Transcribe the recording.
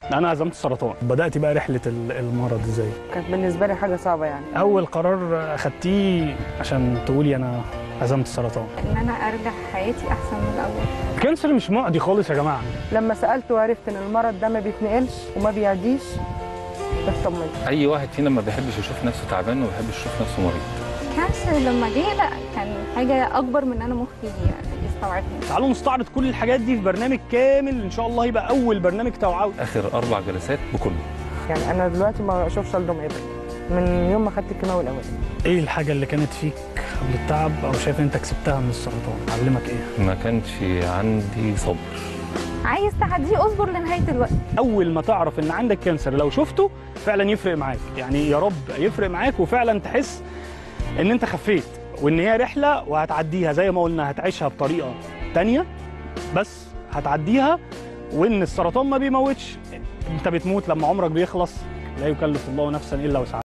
انا عزمت السرطان بدات بقى رحله ال- المرض ازاي كانت بالنسبه لي حاجه صعبه يعني اول قرار اخدتيه عشان تقولي انا عزمت السرطان ان انا ارجع حياتي احسن من الاول الكانسر مش معدي خالص يا جماعه لما سالت وعرفت ان المرض ده ما بيتنقلش وما بيعديش اطمنت اي واحد فينا ما بيحبش يشوف نفسه تعبان وما بيحبش يشوف نفسه مريض كانسر لما جه لا كان حاجه اكبر من انا مخي يعني يستوعبها تعالوا نستعرض كل الحاجات دي في برنامج كامل ان شاء الله يبقى اول برنامج توعوي اخر اربع جلسات بكله يعني انا دلوقتي ما اشوفش الدم ابدا من يوم ما خدت الكيماوي الاول ايه الحاجه اللي كانت فيك قبل التعب او شايف انت كسبتها من السرطان علمك ايه ما كانش عندي صبر عايز تعديه اصبر لنهايه الوقت اول ما تعرف ان عندك كانسر لو شفته فعلا يفرق معاك يعني يا رب يفرق معاك وفعلا تحس ان انت خفيت وان هي رحله وهتعديها زي ما قلنا هتعيشها بطريقه تانية بس هتعديها وان السرطان ما بيموتش انت بتموت لما عمرك بيخلص لا يكلف الله نفسا الا وسعها